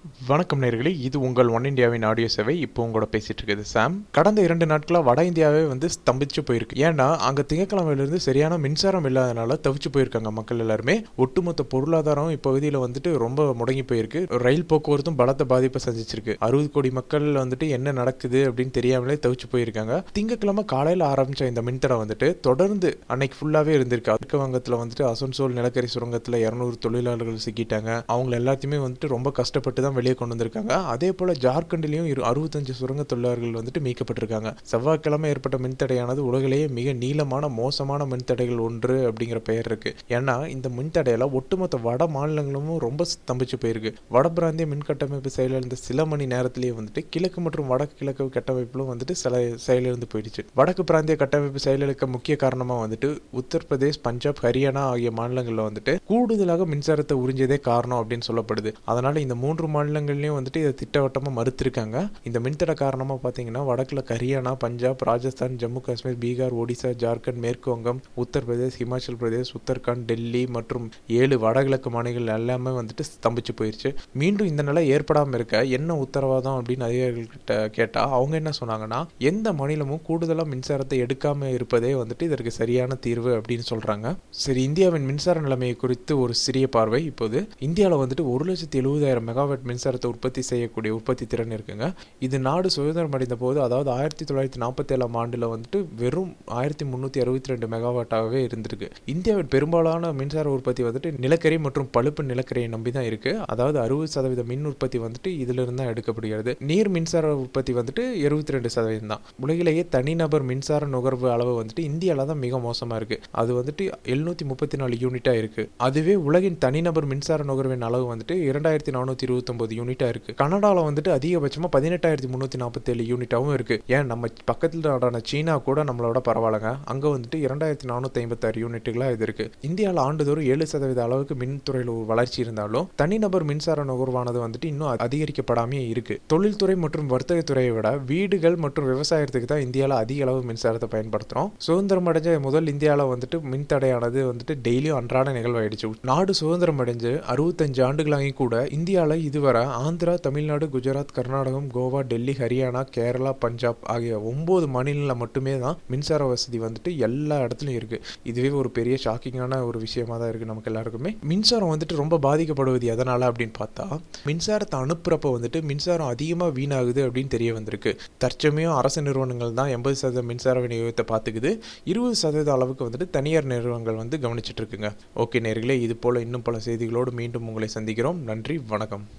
வணக்கம் நேர்களே இது உங்கள் ஒன் இந்தியாவின் ஆடியோ சேவை இப்போ உங்களோட பேசிட்டு இருக்குது சாம் கடந்த இரண்டு நாட்களாக வட இந்தியாவே வந்து ஸ்தம்பிச்சு போயிருக்கு ஏன்னா அங்கே திங்கக்கிழமையிலிருந்து சரியான மின்சாரம் இல்லாதனால தவிச்சு போயிருக்காங்க மக்கள் எல்லாருமே ஒட்டுமொத்த பொருளாதாரம் இப்பகுதியில் வந்துட்டு ரொம்ப முடங்கி போயிருக்கு ரயில் போக்குவரத்தும் பலத்த பாதிப்பை சந்திச்சிருக்கு அறுபது கோடி மக்கள் வந்துட்டு என்ன நடக்குது அப்படின்னு தெரியாமலே தவிச்சு போயிருக்காங்க திங்கக்கிழமை காலையில் ஆரம்பிச்ச இந்த மின்தடை வந்துட்டு தொடர்ந்து அன்னைக்கு ஃபுல்லாகவே இருந்திருக்கு அதுக்கு வங்கத்தில் வந்துட்டு அசன்சோல் நிலக்கரி சுரங்கத்தில் இரநூறு தொழிலாளர்கள் சிக்கிட்டாங்க அவங்க எல்லாத்தையுமே வந்துட்டு ரொம்ப கஷ்டப்பட்டு தான் வெளியே கொண்டு வந்திருக்காங்க அதே போல ஜார்க்கண்ட்லயும் இரு அறுபத்தஞ்சு சுரங்க தொழிலாளர்கள் வந்துட்டு மீட்கப்பட்டிருக்காங்க செவ்வாய்க்கிழமை ஏற்பட்ட மின்தடையானது உலகிலேயே மிக நீளமான மோசமான மின்தடைகள் ஒன்று அப்படிங்கிற பெயர் இருக்கு ஏன்னா இந்த மின்தடையில ஒட்டுமொத்த வட மாநிலங்களும் ரொம்ப ஸ்தம்பிச்சு போயிருக்கு வட பிராந்திய மின் கட்டமைப்பு செயலிழந்த சில மணி நேரத்திலேயே வந்துட்டு கிழக்கு மற்றும் வடக்கு கிழக்கு கட்டமைப்பிலும் வந்துட்டு சில செயலிழந்து போயிடுச்சு வடக்கு பிராந்திய கட்டமைப்பு செயலிழக்க முக்கிய காரணமா வந்துட்டு உத்தரப்பிரதேஷ் பஞ்சாப் ஹரியானா ஆகிய மாநிலங்களில் வந்துட்டு கூடுதலாக மின்சாரத்தை உறிஞ்சதே காரணம் அப்படின்னு சொல்லப்படுது அதனால இந்த மூன்று மாநிலங்கள்லயும் வந்துட்டு இதை திட்டவட்டமா மறுத்திருக்காங்க இந்த மின்தடை காரணமா பாத்தீங்கன்னா வடக்குல ஹரியானா பஞ்சாப் ராஜஸ்தான் ஜம்மு காஷ்மீர் பீகார் ஒடிசா ஜார்க்கண்ட் மேற்கு வங்கம் உத்தரப்பிரதேஷ் ஹிமாச்சல் பிரதேஷ் உத்தரகாண்ட் டெல்லி மற்றும் ஏழு வடகிழக்கு மாநிலங்கள் எல்லாமே வந்துட்டு ஸ்தம்பிச்சு போயிருச்சு மீண்டும் இந்த நிலை ஏற்படாம இருக்க என்ன உத்தரவாதம் அப்படின்னு அதிகாரிகள் கிட்ட கேட்டா அவங்க என்ன சொன்னாங்கன்னா எந்த மாநிலமும் கூடுதலா மின்சாரத்தை எடுக்காம இருப்பதே வந்துட்டு இதற்கு சரியான தீர்வு அப்படின்னு சொல்றாங்க சரி இந்தியாவின் மின்சார நிலைமையை குறித்து ஒரு சிறிய பார்வை இப்போது இந்தியாவில் வந்துட்டு ஒரு லட்சத்தி எழுபதாயிரம் மெகாவாட் மின்சாரத்தை உற்பத்தி செய்யக்கூடிய உற்பத்தி திறன் இருக்குங்க இது நாடு சுதந்திரம் அடைந்த போது அதாவது ஆயிரத்தி தொள்ளாயிரத்தி நாற்பத்தி ஏழாம் ஆண்டில் வந்துட்டு வெறும் ஆயிரத்தி முந்நூற்றி அறுபத்தி ரெண்டு மெகாவாட்டாகவே இருந்திருக்கு இந்தியாவின் பெரும்பாலான மின்சார உற்பத்தி வந்துட்டு நிலக்கரி மற்றும் பழுப்பு நிலக்கரியை நம்பி தான் இருக்கு அதாவது அறுபது சதவீத மின் உற்பத்தி வந்துட்டு இதுல இருந்து தான் எடுக்கப்படுகிறது நீர் மின்சார உற்பத்தி வந்துட்டு இருபத்தி ரெண்டு சதவீதம் தான் உலகிலேயே தனிநபர் மின்சார நுகர்வு அளவு வந்துட்டு இந்தியாவில் தான் மிக மோசமா இருக்கு அது வந்துட்டு எழுநூத்தி முப்பத்தி நாலு யூனிட்டா இருக்கு அதுவே உலகின் தனிநபர் மின்சார நுகர்வின் அளவு வந்துட்டு இரண்டாயிரத்தி நானூற்றி இருபத்தொன்பது யூனிட்டா இருக்கு கனடாவில் வந்துட்டு அதிகபட்சமாக பதினெட்டாயிரத்தி முந்நூற்றி நாற்பத்தேழு யூனிட்டாகவும் இருக்கு ஏன் நம்ம பக்கத்தில் நாடான சீனா கூட நம்மளோட பரவாயில்லங்க அங்கே வந்துட்டு இரண்டாயிரத்தி நானூற்றி ஐம்பத்தாறு யூனிட்டுகளாக இது இருக்கு இந்தியாவில் ஆண்டுதோறும் ஏழு சதவீத அளவுக்கு மின்துறையில் ஒரு வளர்ச்சி இருந்தாலும் தனிநபர் மின்சார நுகர்வானது வந்துட்டு இன்னும் அதிகரிக்கப்படாமே இருக்கு தொழில்துறை மற்றும் வர்த்தகத்துறையை விட வீடுகள் மற்றும் விவசாயத்துக்கு தான் இந்தியாவில் அதிக அளவு மின்சாரத்தை பயன்படுத்துகிறோம் சுதந்திரம் அடைஞ்ச முதல் இந்தியாவில் வந்துட்டு மின்தடையானது வந்துட்டு டெய்லியும் அன்றாட நிகழ்வாயிடுச்சு நாடு சுதந்திரம் அடைஞ்சு அறுபத்தஞ்சு ஆண்டுகளாகி கூட இந்தியாவில் இதுவரை ஆந்திரா தமிழ்நாடு குஜராத் கர்நாடகம் கோவா டெல்லி ஹரியானா கேரளா பஞ்சாப் ஆகிய ஒன்பது மாநிலங்களில் மட்டுமே தான் மின்சார வசதி வந்துட்டு எல்லா இடத்துலையும் இருக்கு இதுவே ஒரு பெரிய ஷாக்கிங்கான ஒரு விஷயமா தான் இருக்கு நமக்கு எல்லாருக்குமே மின்சாரம் வந்துட்டு ரொம்ப பாதிக்கப்படுவது எதனால அப்படின்னு பார்த்தா மின்சாரத்தை அனுப்புறப்ப வந்துட்டு மின்சாரம் அதிகமாக வீணாகுது அப்படின்னு தெரிய வந்திருக்கு தற்சமயம் அரசு நிறுவனங்கள் தான் எண்பது சதவீதம் மின்சார விநியோகத்தை பார்த்துக்குது இருபது சதவீத அளவுக்கு வந்துட்டு தனியார் நிறுவனங்கள் வந்து கவனிச்சிட்டு இருக்குங்க ஓகே நேர்களே இது போல இன்னும் பல செய்திகளோடு மீண்டும் உங்களை சந்திக்கிறோம் நன்றி வணக்கம்